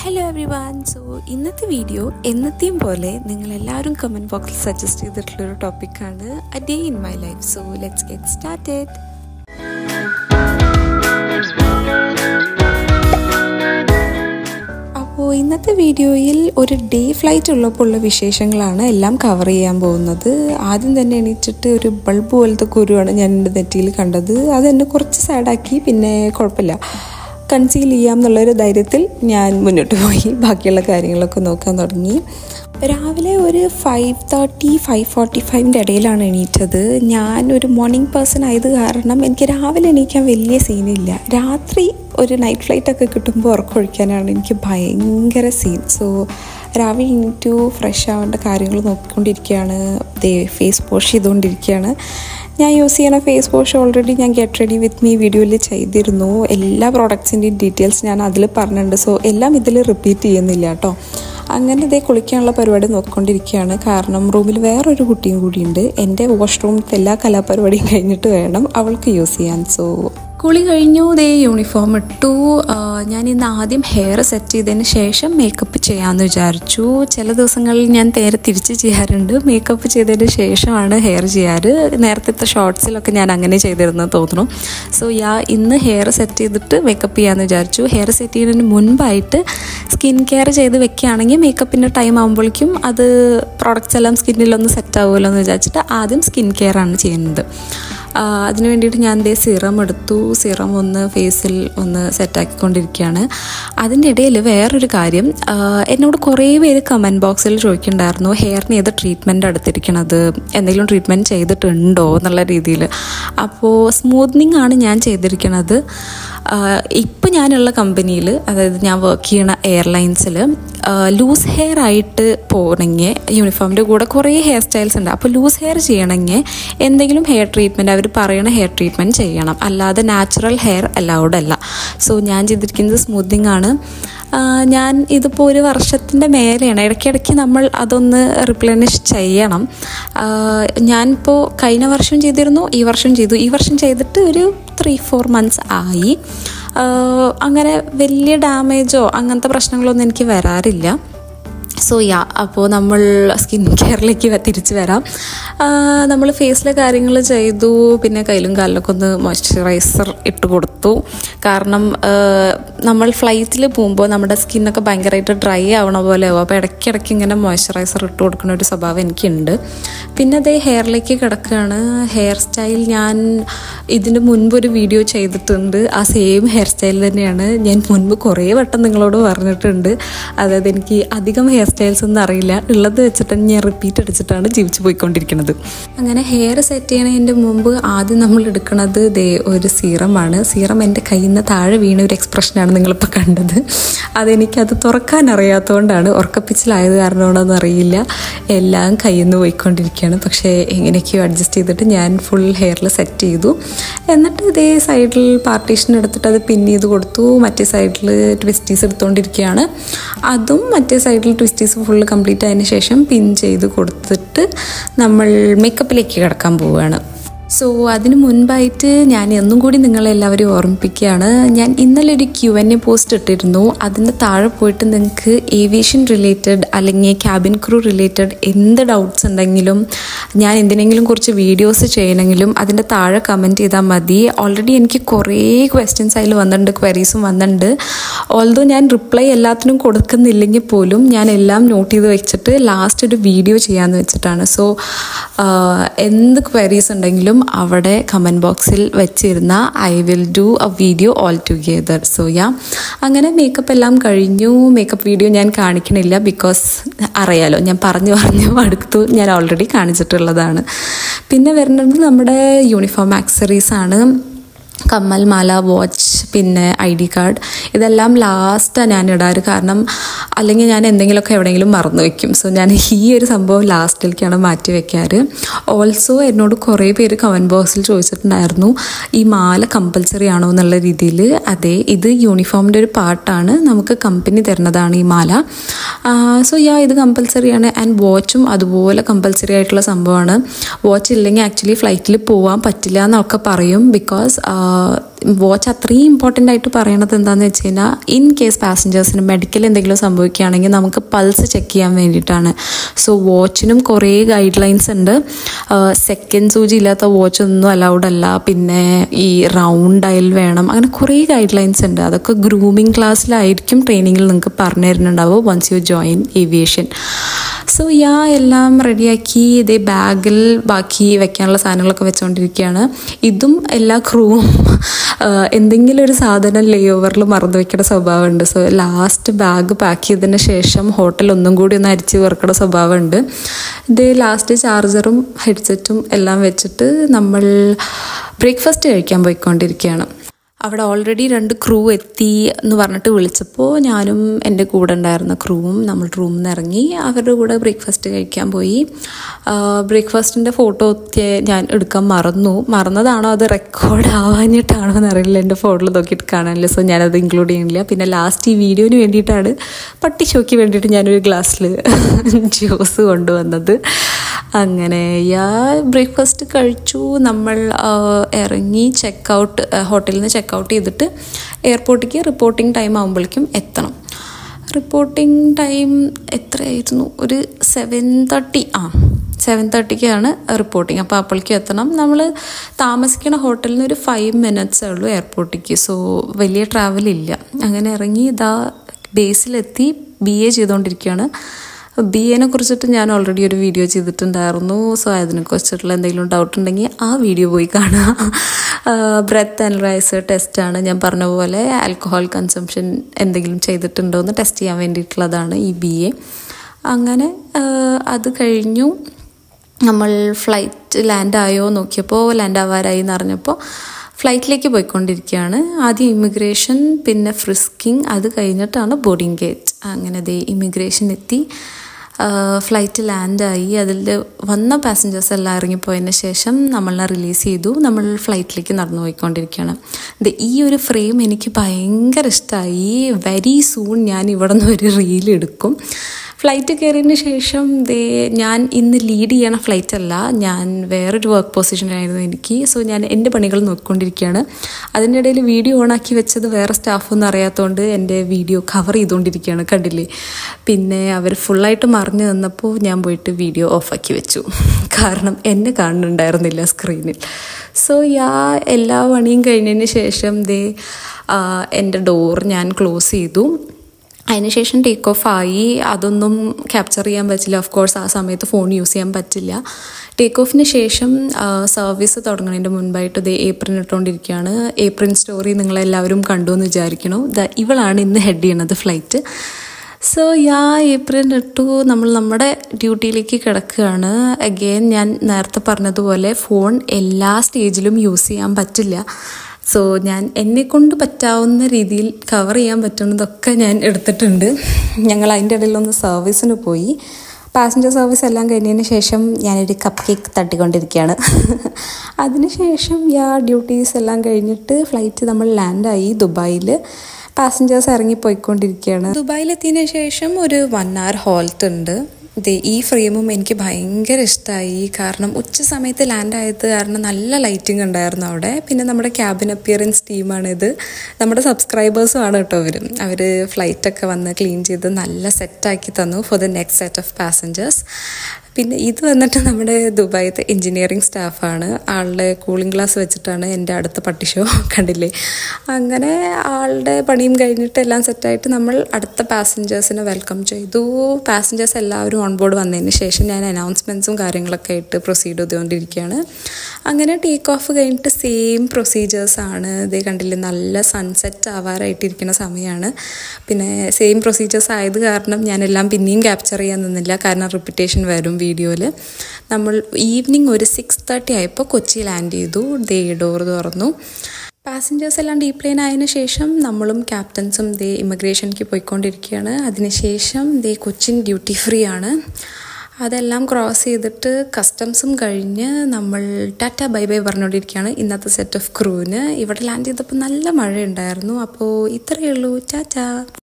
hello everyone so ഇന്നത്തെ video എന്നത്തെയും പോലെ നിങ്ങൾ എല്ലാവരും കമൻറ്റ് ബോക്സിൽ സജസ്റ്റ് ചെയ്തിട്ടുള്ളൊരു ടോപ്പിക്കാണ് a day in my life so let's get started അപ്പോൾ ഇന്നത്തെ വീഡിയോയിൽ ഒരു ഡേ ഫ്ലൈറ്റ് ഉള്ളപ്പോൾ ഉള്ള വിശേഷങ്ങളാണ് എല്ലാം കവർ ചെയ്യാൻ പോകുന്നത് ആദ്യം തന്നെ എണീറ്റിട്ട് ഒരു ബൾബ് പോലത്തെ കുരുവാണ് ഞാൻ എൻ്റെ നെറ്റിയിൽ കണ്ടത് അത് എന്നെ കുറച്ച് സാഡാക്കി പിന്നെ കുഴപ്പമില്ല കൺസീൽ ചെയ്യാം എന്നുള്ളൊരു ധൈര്യത്തിൽ ഞാൻ മുന്നോട്ട് പോയി ബാക്കിയുള്ള കാര്യങ്ങളൊക്കെ നോക്കാൻ തുടങ്ങി രാവിലെ ഒരു ഫൈവ് തേർട്ടി ഫൈവ് ഫോർട്ടി ഫൈവിൻ്റെ ഇടയിലാണ് എണീറ്റത് ഞാൻ ഒരു മോർണിംഗ് പേഴ്സൺ ആയത് കാരണം എനിക്ക് രാവിലെ എണീക്കാൻ വലിയ സീനില്ല രാത്രി ഒരു നൈറ്റ് ഫ്ലൈറ്റ് ഒക്കെ കിട്ടുമ്പോൾ ഉറക്കമൊഴിക്കാനാണ് എനിക്ക് ഭയങ്കര സീൻ സോ രാവിലെ എണീറ്റു ഫ്രഷ് ആവേണ്ട കാര്യങ്ങൾ നോക്കിക്കൊണ്ടിരിക്കുകയാണ് ദേ ഫേസ് വാഷ് ചെയ്തുകൊണ്ടിരിക്കുകയാണ് ഞാൻ യൂസ് ചെയ്യണ ഫേസ് വാഷ് ഓൾറെഡി ഞാൻ ഗെറ്റ് റെഡി വിത്ത് മീ വീഡിയോയിൽ ചെയ്തിരുന്നു എല്ലാ പ്രോഡക്ട്സിൻ്റെയും ഡീറ്റെയിൽസ് ഞാൻ അതിൽ പറഞ്ഞിട്ടുണ്ട് സോ എല്ലാം ഇതിൽ റിപ്പീറ്റ് ചെയ്യുന്നില്ല കേട്ടോ അങ്ങനെ ഇതേ കുളിക്കാനുള്ള പരിപാടി നോക്കിക്കൊണ്ടിരിക്കുകയാണ് കാരണം റൂമിൽ വേറൊരു കുട്ടിയും കൂടിയുണ്ട് എൻ്റെ വാഷ്റൂമിലത്തെ എല്ലാ കലാപരിപാടിയും കഴിഞ്ഞിട്ട് വേണം അവൾക്ക് യൂസ് ചെയ്യാൻ സോ കുളി കഴിഞ്ഞു ദേ യൂണിഫോം ഇട്ടു ഞാൻ ഇന്ന് ആദ്യം ഹെയർ സെറ്റ് ചെയ്തതിന് ശേഷം മേക്കപ്പ് ചെയ്യാമെന്ന് വിചാരിച്ചു ചില ദിവസങ്ങളിൽ ഞാൻ നേരെ തിരിച്ച് ചെയ്യാറുണ്ട് മേക്കപ്പ് ചെയ്തതിന് ശേഷമാണ് ഹെയർ ചെയ്യാറ് നേരത്തെ ഷോർട്സിലൊക്കെ ഞാൻ അങ്ങനെ ചെയ്തിരുന്നത് തോന്നുന്നു സോ യാ ഇന്ന് ഹെയർ സെറ്റ് ചെയ്തിട്ട് മേക്കപ്പ് ചെയ്യാമെന്ന് വിചാരിച്ചു ഹെയർ സെറ്റ് ചെയ്യുന്നതിന് മുൻപായിട്ട് സ്കിൻ കെയർ ചെയ്ത് വെക്കുകയാണെങ്കിൽ മേക്കപ്പിൻ്റെ ടൈം ആകുമ്പോഴേക്കും അത് പ്രോഡക്റ്റ്സ് എല്ലാം സ്കിന്നിലൊന്ന് സെറ്റ് ആവുമല്ലോ എന്ന് വിചാരിച്ചിട്ട് ആദ്യം സ്കിൻ കെയർ ആണ് ചെയ്യുന്നത് അതിന് വേണ്ടിയിട്ട് ഞാൻ ദേ സിറം എടുത്തു സിറം ഒന്ന് ഫേസിൽ ഒന്ന് സെറ്റാക്കിക്കൊണ്ടിരിക്കുകയാണ് അതിൻ്റെ ഇടയിൽ വേറൊരു കാര്യം എന്നോട് കുറേ പേര് കമൻറ്റ് ബോക്സിൽ ചോദിക്കുന്നുണ്ടായിരുന്നു ഹെയറിന് ഏത് ട്രീറ്റ്മെൻറ്റ് എടുത്തിരിക്കണത് എന്തെങ്കിലും ട്രീറ്റ്മെൻറ്റ് ചെയ്തിട്ടുണ്ടോ എന്നുള്ള രീതിയിൽ അപ്പോൾ സ്മൂത്തനിങ് ആണ് ഞാൻ ചെയ്തിരിക്കണത് ഇപ്പം ഞാനുള്ള കമ്പനിയിൽ അതായത് ഞാൻ വർക്ക് ചെയ്യണ എയർലൈൻസിൽ ലൂസ് ഹെയർ ആയിട്ട് പോകണമെങ്കിൽ യൂണിഫോമിൻ്റെ കൂടെ കുറേ ഹെയർ സ്റ്റൈൽസ് ഉണ്ട് അപ്പോൾ ലൂസ് ഹെയർ ചെയ്യണമെങ്കിൽ എന്തെങ്കിലും ഹെയർ ട്രീറ്റ്മെൻറ്റ് അവർ പറയണ ഹെയർ ട്രീറ്റ്മെൻറ്റ് ചെയ്യണം അല്ലാതെ നാച്ചുറൽ ഹെയർ അലൗഡ് അല്ല സോ ഞാൻ ചെയ്തിരിക്കുന്നത് സ്മൂത്തിങ് ആണ് ഞാൻ ഇതിപ്പോൾ ഒരു വർഷത്തിൻ്റെ മേലെയാണ് ഇടയ്ക്കിടയ്ക്ക് നമ്മൾ അതൊന്ന് റിപ്ലനിഷ് ചെയ്യണം ഞാനിപ്പോൾ കഴിഞ്ഞ വർഷം ചെയ്തിരുന്നു ഈ വർഷം ചെയ്തു ഈ വർഷം ചെയ്തിട്ട് ഒരു ത്രീ ഫോർ മന്ത്സ് ആയി അങ്ങനെ വലിയ ഡാമേജോ അങ്ങനത്തെ പ്രശ്നങ്ങളൊന്നും എനിക്ക് വരാറില്ല സോ യാ അപ്പോൾ നമ്മൾ സ്കിൻ കെയറിലേക്ക് തിരിച്ചു വരാം നമ്മൾ ഫേസിലെ കാര്യങ്ങൾ ചെയ്തു പിന്നെ കയ്യിലും കാലിലൊക്കെ ഒന്ന് മോയ്സ്ചറൈസർ ഇട്ട് കൊടുത്തു കാരണം നമ്മൾ ഫ്ലൈറ്റിൽ പോകുമ്പോൾ നമ്മുടെ സ്കിന്നൊക്കെ ഭയങ്കരമായിട്ട് ഡ്രൈ ആവണ പോലെ ആവും അപ്പോൾ ഇടയ്ക്കിടയ്ക്ക് ഇങ്ങനെ മോയ്സ്ചറൈസർ ഇട്ട് കൊടുക്കുന്ന ഒരു സ്വഭാവം എനിക്കുണ്ട് പിന്നെ അതേ ഹെയറിലേക്ക് കിടക്കുകയാണ് ഹെയർ സ്റ്റൈൽ ഞാൻ ഇതിന് മുൻപ് ഒരു വീഡിയോ ചെയ്തിട്ടുണ്ട് ആ സെയിം ഹെയർ സ്റ്റൈൽ തന്നെയാണ് ഞാൻ മുൻപ് കുറേ വട്ടം നിങ്ങളോട് പറഞ്ഞിട്ടുണ്ട് അതായത് എനിക്ക് അധികം ഹെയർ സ്റ്റൈൽസ് ഒന്നും അറിയില്ല ഉള്ളത് വെച്ചിട്ട് ഞാൻ റിപ്പീറ്റ് അടിച്ചിട്ടാണ് ജീവിച്ചു പോയിക്കൊണ്ടിരിക്കുന്നത് അങ്ങനെ ഹെയർ സെറ്റ് ചെയ്യണതിൻ്റെ മുമ്പ് ആദ്യം നമ്മൾ എടുക്കുന്നത് ദേ ഒരു സീറമാണ് സീറം എൻ്റെ കയ്യിൽ നിന്ന് താഴെ വീണ ഒരു എക്സ്പ്രഷനാണ് നിങ്ങളിപ്പോൾ കണ്ടത് അതെനിക്കത് തുറക്കാൻ അറിയാത്തതുകൊണ്ടാണ് ഉറക്കപ്പിച്ചിലായത് കാരണമാണെന്ന് അറിയില്ല എല്ലാം കയ്യിൽ നിന്ന് പോയിക്കൊണ്ടിരിക്കുകയാണ് പക്ഷേ എങ്ങനെയൊക്കെയോ അഡ്ജസ്റ്റ് ചെയ്തിട്ട് ഞാൻ ഫുൾ ഹെയറിൽ സെറ്റ് ചെയ്തു എന്നിട്ട് ഇതേ സൈഡിൽ പാർട്ടീഷൻ എടുത്തിട്ട് അത് പിൻ ചെയ്ത് കൊടുത്തു മറ്റേ സൈഡിൽ ട്വിസ്റ്റീസ് എടുത്തുകൊണ്ടിരിക്കുകയാണ് അതും മറ്റേ സൈഡിൽ ട്വിസ്റ്റീസ് ഫുള്ള് കംപ്ലീറ്റ് ആയതിനു ശേഷം പിൻ ചെയ്ത് കൊടുത്തിട്ട് നമ്മൾ മേക്കപ്പിലേക്ക് കിടക്കാൻ പോവുകയാണ് സോ അതിന് മുൻപായിട്ട് ഞാൻ എന്നും കൂടി നിങ്ങളെല്ലാവരും ഓർമ്മിപ്പിക്കുകയാണ് ഞാൻ ഇന്നലെ ഒരു ക്യു എൻ എ പോസ്റ്റ് ഇട്ടിരുന്നു അതിൻ്റെ താഴെ പോയിട്ട് നിങ്ങൾക്ക് ഏവിയേഷൻ റിലേറ്റഡ് അല്ലെങ്കിൽ ക്യാബിൻ ക്രൂ റിലേറ്റഡ് എന്ത് ഡൗട്ട്സ് ഉണ്ടെങ്കിലും ഞാൻ എന്തിനെങ്കിലും കുറിച്ച് വീഡിയോസ് ചെയ്യണമെങ്കിലും അതിൻ്റെ താഴെ കമൻറ്റ് ചെയ്താൽ മതി ഓൾറെഡി എനിക്ക് കുറേ ക്വസ്റ്റ്യൻസ് അതിൽ വന്നിട്ടുണ്ട് ക്വയറീസും വന്നിട്ടുണ്ട് ഓൾദോ ഞാൻ റിപ്ലൈ എല്ലാത്തിനും കൊടുക്കുന്നില്ലെങ്കിൽ പോലും ഞാൻ എല്ലാം നോട്ട് ചെയ്ത് വെച്ചിട്ട് ലാസ്റ്റ് ഒരു വീഡിയോ ചെയ്യാമെന്ന് വെച്ചിട്ടാണ് സോ എന്ത് ക്വയറീസ് ഉണ്ടെങ്കിലും അവിടെ കമൻറ്റ് ബോക്സിൽ വെച്ചിരുന്ന I will do a video all together so yeah അങ്ങനെ മേക്കപ്പ് എല്ലാം കഴിഞ്ഞു മേക്കപ്പ് വീഡിയോ ഞാൻ കാണിക്കണില്ല ബിക്കോസ് അറിയാലോ ഞാൻ പറഞ്ഞു പറഞ്ഞു അടുത്തു ഞാൻ ഓൾറെഡി കാണിച്ചിട്ടുള്ളതാണ് പിന്നെ വരുന്നത് നമ്മുടെ യൂണിഫോം ആക്സറീസ് ആണ് കമ്മൽ മാല വാച്ച് പിന്നെ ഐ ഡി കാർഡ് ഇതെല്ലാം ലാസ്റ്റാണ് ഞാൻ ഇടാറ് കാരണം അല്ലെങ്കിൽ ഞാൻ എന്തെങ്കിലുമൊക്കെ എവിടെയെങ്കിലും മറന്നു വെക്കും സോ ഞാൻ ഈ ഒരു സംഭവം ലാസ്റ്റിലേക്കാണ് മാറ്റി വെക്കാറ് ഓൾസോ എന്നോട് കുറേ പേര് കമൻറ്റ് ബോക്സിൽ ചോദിച്ചിട്ടുണ്ടായിരുന്നു ഈ മാല കമ്പൽസറി ആണോ എന്നുള്ള രീതിയിൽ അതെ ഇത് യൂണിഫോമിൻ്റെ ഒരു പാർട്ടാണ് നമുക്ക് കമ്പനി തരുന്നതാണ് ഈ മാല സോ യാ ഇത് കമ്പൽസറി ആണ് ആൻഡ് വാച്ചും അതുപോലെ കമ്പൽസറി ആയിട്ടുള്ള സംഭവമാണ് വാച്ച് ഇല്ലെങ്കിൽ ആക്ച്വലി ഫ്ലൈറ്റിൽ പോകാൻ പറ്റില്ല എന്നൊക്കെ പറയും ബിക്കോസ് വാച്ച് അത്രയും ഇമ്പോർട്ടൻ്റ് ആയിട്ട് പറയണത് എന്താണെന്ന് വെച്ച് കഴിഞ്ഞാൽ ഇൻ കേസ് പാസഞ്ചേഴ്സിന് മെഡിക്കൽ എന്തെങ്കിലും സംഭവിക്കുകയാണെങ്കിൽ നമുക്ക് പൾസ് ചെക്ക് ചെയ്യാൻ വേണ്ടിയിട്ടാണ് സോ വാച്ചിനും കുറേ ഗൈഡ് ലൈൻസ് ഉണ്ട് സെക്കൻഡ് സൂചി ഇല്ലാത്ത വാച്ച് ഒന്നും അലൗഡ് അല്ല പിന്നെ ഈ റൗണ്ട് ഡയൽ വേണം അങ്ങനെ കുറേ ഗൈഡ് ലൈൻസ് ഉണ്ട് അതൊക്കെ ഗ്രൂമിങ് ക്ലാസ്സിലായിരിക്കും ട്രെയിനിങ്ങിൽ നിങ്ങൾക്ക് പറഞ്ഞു തരുന്നുണ്ടാവും once you join aviation so yeah എല്ലാം റെഡിയാക്കി ഇതേ ബാഗിൽ ബാക്കി വെക്കാനുള്ള സാധനങ്ങളൊക്കെ വെച്ചുകൊണ്ടിരിക്കുകയാണ് ഇതും എല്ലാ ക്രൂവും എന്തെങ്കിലും ഒരു സാധനം ലേ ഓവറിൽ മറന്നു വെക്കേണ്ട സ്വഭാവമുണ്ട് സോ ലാസ്റ്റ് ബാഗ് പാക്ക് ചെയ്തതിന് ശേഷം ഹോട്ടൽ ഒന്നും കൂടി ഒന്ന് അരിച്ച് വെറുക്കേണ്ട സ്വഭാവമുണ്ട് ഇത് ലാസ്റ്റ് ചാർജറും ഹെഡ്സെറ്റും എല്ലാം വെച്ചിട്ട് നമ്മൾ ബ്രേക്ക്ഫാസ്റ്റ് കഴിക്കാൻ പോയിക്കൊണ്ടിരിക്കുകയാണ് അവിടെ ഓൾറെഡി രണ്ട് ക്രൂ എത്തി എന്ന് പറഞ്ഞിട്ട് വിളിച്ചപ്പോൾ ഞാനും എൻ്റെ കൂടെ ഉണ്ടായിരുന്ന ക്രൂവും നമ്മൾ റൂമിൽ നിന്ന് ഇറങ്ങി അവരുടെ കൂടെ ബ്രേക്ക്ഫാസ്റ്റ് കഴിക്കാൻ പോയി ബ്രേക്ക്ഫാസ്റ്റിൻ്റെ ഫോട്ടോ ഒക്കെ ഞാൻ എടുക്കാൻ മറന്നു മറന്നതാണോ അത് റെക്കോർഡ് ആവാഞ്ഞിട്ടാണോ എന്നറിയില്ല എൻ്റെ ഫോണിൽ നോക്കിയിട്ട് കാണാനില്ല സോ ഞാനത് ഇൻക്ലൂഡ് ചെയ്യുന്നില്ല പിന്നെ ലാസ്റ്റ് ഈ വീഡിയോന് വേണ്ടിയിട്ടാണ് പട്ടി ഷോയ്ക്ക് വേണ്ടിയിട്ട് ഞാനൊരു ഗ്ലാസ്സിൽ ജ്യൂസ് കൊണ്ടുവന്നത് അങ്ങനെ യാ ബ്രേക്ക്ഫാസ്റ്റ് കഴിച്ചു നമ്മൾ ഇറങ്ങി ചെക്ക് ഔട്ട് ഹോട്ടലിൽ നിന്ന് ചെക്ക് ഔട്ട് ചെയ്തിട്ട് എയർപോർട്ടിലേക്ക് റിപ്പോർട്ടിംഗ് ടൈം ആകുമ്പോഴേക്കും എത്തണം റിപ്പോർട്ടിംഗ് ടൈം എത്രയായിരുന്നു ഒരു സെവൻ തേർട്ടി ആ സെവൻ തേർട്ടിക്കാണ് റിപ്പോർട്ടിങ് അപ്പോൾ അപ്പോഴേക്കും എത്തണം നമ്മൾ താമസിക്കുന്ന ഹോട്ടലിൽ നിന്ന് ഒരു ഫൈവ് മിനിറ്റ്സേ ഉള്ളൂ എയർപോർട്ടിലേക്ക് സോ വലിയ ട്രാവൽ ഇല്ല അങ്ങനെ ഇറങ്ങി ഇതാ ബേസിലെത്തി ബി എ ചെയ്തുകൊണ്ടിരിക്കുകയാണ് ബി എനെ കുറിച്ചിട്ട് ഞാൻ ഓൾറെഡി ഒരു വീഡിയോ ചെയ്തിട്ടുണ്ടായിരുന്നു സോ അതിനെ കുറിച്ചിട്ടുള്ള എന്തെങ്കിലും ഡൗട്ട് ഉണ്ടെങ്കിൽ ആ വീഡിയോ പോയി കാണുക ബ്രെത്ത് അനലൈസർ ടെസ്റ്റാണ് ഞാൻ പറഞ്ഞ പോലെ ആൽക്കഹോൾ കൺസംഷൻ എന്തെങ്കിലും ചെയ്തിട്ടുണ്ടോ എന്ന് ടെസ്റ്റ് ചെയ്യാൻ വേണ്ടിയിട്ടുള്ളതാണ് ഈ ബി എ അങ്ങനെ അത് കഴിഞ്ഞു നമ്മൾ ഫ്ലൈറ്റ് ലാൻഡ് ആയോ നോക്കിയപ്പോൾ ലാൻഡ് ആവാറായി എന്ന് അറിഞ്ഞപ്പോൾ ഫ്ലൈറ്റിലേക്ക് പോയിക്കൊണ്ടിരിക്കുകയാണ് ആദ്യം ഇമിഗ്രേഷൻ പിന്നെ ഫ്രിസ്കിങ് അത് കഴിഞ്ഞിട്ടാണ് ബോർഡിംഗ് ഗേറ്റ് അങ്ങനെ ദേ ഇമിഗ്രേഷൻ എത്തി ഫ്ലൈറ്റ് ലാൻഡായി അതിൽ വന്ന പാസഞ്ചേഴ്സ് എല്ലാം ഇറങ്ങിപ്പോയതിന് ശേഷം നമ്മളെ റിലീസ് ചെയ്തു നമ്മൾ ഫ്ലൈറ്റിലേക്ക് നടന്നു പോയിക്കൊണ്ടിരിക്കുകയാണ് ഇത് ഈ ഒരു ഫ്രെയിം എനിക്ക് ഭയങ്കര ഇഷ്ടമായി വെരി സൂൺ ഞാൻ ഇവിടെ നിന്ന് ഒരു റീൽ എടുക്കും ഫ്ലൈറ്റ് കയറിയതിന് ശേഷം ദേ ഞാൻ ഇന്ന് ലീഡ് ചെയ്യണ ഫ്ലൈറ്റ് അല്ല ഞാൻ വേറൊരു വർക്ക് പൊസിഷനിലായിരുന്നു എനിക്ക് സോ ഞാൻ എൻ്റെ പണികൾ നോക്കിക്കൊണ്ടിരിക്കുകയാണ് അതിൻ്റെ ഇടയിൽ വീഡിയോ ഓണാക്കി വെച്ചത് വേറെ സ്റ്റാഫൊന്നും അറിയാത്തതുകൊണ്ട് എൻ്റെ വീഡിയോ കവർ ചെയ്തുകൊണ്ടിരിക്കുകയാണ് കണ്ടില്ലേ പിന്നെ അവർ ഫുള്ളായിട്ട് മറിഞ്ഞു നിന്നപ്പോൾ ഞാൻ പോയിട്ട് വീഡിയോ ഓഫാക്കി വെച്ചു കാരണം എന്നെ കാണുന്നുണ്ടായിരുന്നില്ല സ്ക്രീനിൽ സോ യാ എല്ലാ പണിയും കഴിഞ്ഞതിന് ശേഷം ദേ എൻ്റെ ഡോർ ഞാൻ ക്ലോസ് ചെയ്തു അതിനുശേഷം ടേക്ക് ഓഫ് ആയി അതൊന്നും ക്യാപ്ചർ ചെയ്യാൻ പറ്റില്ല ഓഫ് കോഴ്സ് ആ സമയത്ത് ഫോൺ യൂസ് ചെയ്യാൻ പറ്റില്ല ടേക്ക് ഓഫിന് ശേഷം സർവീസ് തുടങ്ങുന്നതിൻ്റെ മുൻപായിട്ട് ഇത് ഏപ്രിൽ ഇട്ടുകൊണ്ടിരിക്കുകയാണ് ഏപ്രിൽ സ്റ്റോറി നിങ്ങളെല്ലാവരും കണ്ടു എന്ന് വിചാരിക്കണു ഇവളാണ് ഇന്ന് ഹെഡ് ചെയ്യണത് ഫ്ലൈറ്റ് സോ യാ ഏപ്രിൽ ഇട്ടു നമ്മൾ നമ്മുടെ ഡ്യൂട്ടിയിലേക്ക് കിടക്കുകയാണ് അഗെയിൻ ഞാൻ നേരത്തെ പറഞ്ഞതുപോലെ ഫോൺ എല്ലാ സ്റ്റേജിലും യൂസ് ചെയ്യാൻ പറ്റില്ല സോ ഞാൻ എന്നെ കൊണ്ട് പറ്റാവുന്ന രീതിയിൽ കവർ ചെയ്യാൻ പറ്റുന്നതൊക്കെ ഞാൻ എടുത്തിട്ടുണ്ട് ഞങ്ങൾ അതിൻ്റെ ഇടയിലൊന്ന് സർവീസിന് പോയി പാസഞ്ചർ സർവീസ് എല്ലാം കഴിഞ്ഞതിന് ശേഷം ഞാനൊരു കപ്പ് കേക്ക് തട്ടിക്കൊണ്ടിരിക്കുകയാണ് അതിനുശേഷം യാ ഡ്യൂട്ടീസ് എല്ലാം കഴിഞ്ഞിട്ട് ഫ്ലൈറ്റ് നമ്മൾ ലാൻഡായി ദുബായിൽ പാസഞ്ചേഴ്സ് ഇറങ്ങിപ്പോയിക്കൊണ്ടിരിക്കുകയാണ് ദുബായിലെത്തിയതിന് ശേഷം ഒരു വൺ അവർ ഹോൾട്ട് ഉണ്ട് ദേ ഈ ഫ്രെയിമും എനിക്ക് ഭയങ്കര ഇഷ്ടമായി കാരണം ഉച്ച സമയത്ത് ലാൻഡ് ആയത് കാരണം നല്ല ലൈറ്റിംഗ് ഉണ്ടായിരുന്നു അവിടെ പിന്നെ നമ്മുടെ ക്യാബിൻ അപ്പിയറൻസ് ടീമാണിത് നമ്മുടെ സബ്സ്ക്രൈബേഴ്സും ആണ് കേട്ടോ അവർ അവർ ഫ്ലൈറ്റൊക്കെ വന്ന് ക്ലീൻ ചെയ്ത് നല്ല സെറ്റാക്കി തന്നു for the next set of passengers പിന്നെ ഇത് വന്നിട്ട് നമ്മുടെ ദുബായിത്തെ എൻജിനീയറിംഗ് സ്റ്റാഫാണ് ആളുടെ കൂളിംഗ് ഗ്ലാസ് വെച്ചിട്ടാണ് എൻ്റെ അടുത്ത പട്ടി ഷോ കണ്ടില്ലേ അങ്ങനെ ആളുടെ പണിയും കഴിഞ്ഞിട്ട് എല്ലാം സെറ്റായിട്ട് നമ്മൾ അടുത്ത പാസഞ്ചേഴ്സിനെ വെൽക്കം ചെയ്തു പാസഞ്ചേഴ്സ് എല്ലാവരും ഓൺ ബോർഡ് വന്നതിന് ശേഷം ഞാൻ അനൗൺസ്മെൻറ്റ്സും കാര്യങ്ങളൊക്കെ ആയിട്ട് പ്രൊസീഡ് ചെയ്തുകൊണ്ടിരിക്കുകയാണ് അങ്ങനെ ടേക്ക് ഓഫ് കഴിഞ്ഞിട്ട് സെയിം പ്രൊസീജിയേഴ്സാണ് ഇതേ കണ്ടില്ലേ നല്ല സൺസെറ്റ് ആവാറായിട്ടിരിക്കുന്ന സമയമാണ് പിന്നെ സെയിം പ്രൊസീജിയേഴ്സ് ആയത് കാരണം ഞാനെല്ലാം പിന്നെയും ക്യാപ്ചർ ചെയ്യാൻ നിന്നില്ല കാരണം റിപ്പിറ്റേഷൻ വരും വീഡിയോയിൽ നമ്മൾ ഈവനിങ് ഒരു സിക്സ് തേർട്ടി ആയപ്പോൾ കൊച്ചി ലാൻഡ് ചെയ്തു ദേ ഡോർ തുറന്നു പാസഞ്ചേഴ്സ് എല്ലാം ഡീപ്ലെയിൻ ആയതിനു ശേഷം നമ്മളും ക്യാപ്റ്റൻസും ദേ ഇമിഗ്രേഷനിലേക്ക് പോയിക്കൊണ്ടിരിക്കുകയാണ് അതിനുശേഷം ദേ കൊച്ചിൻ ഡ്യൂട്ടി ഫ്രീ ആണ് അതെല്ലാം ക്രോസ് ചെയ്തിട്ട് കസ്റ്റംസും കഴിഞ്ഞ് നമ്മൾ ടാറ്റ ബൈ ബൈ പറഞ്ഞുകൊണ്ടിരിക്കുകയാണ് ഇന്നത്തെ സെറ്റ് ഓഫ് ക്രൂവിന് ഇവിടെ ലാൻഡ് ചെയ്തപ്പോൾ നല്ല മഴയുണ്ടായിരുന്നു അപ്പോൾ ഇത്രയേ ഉള്ളൂ ടാറ്റ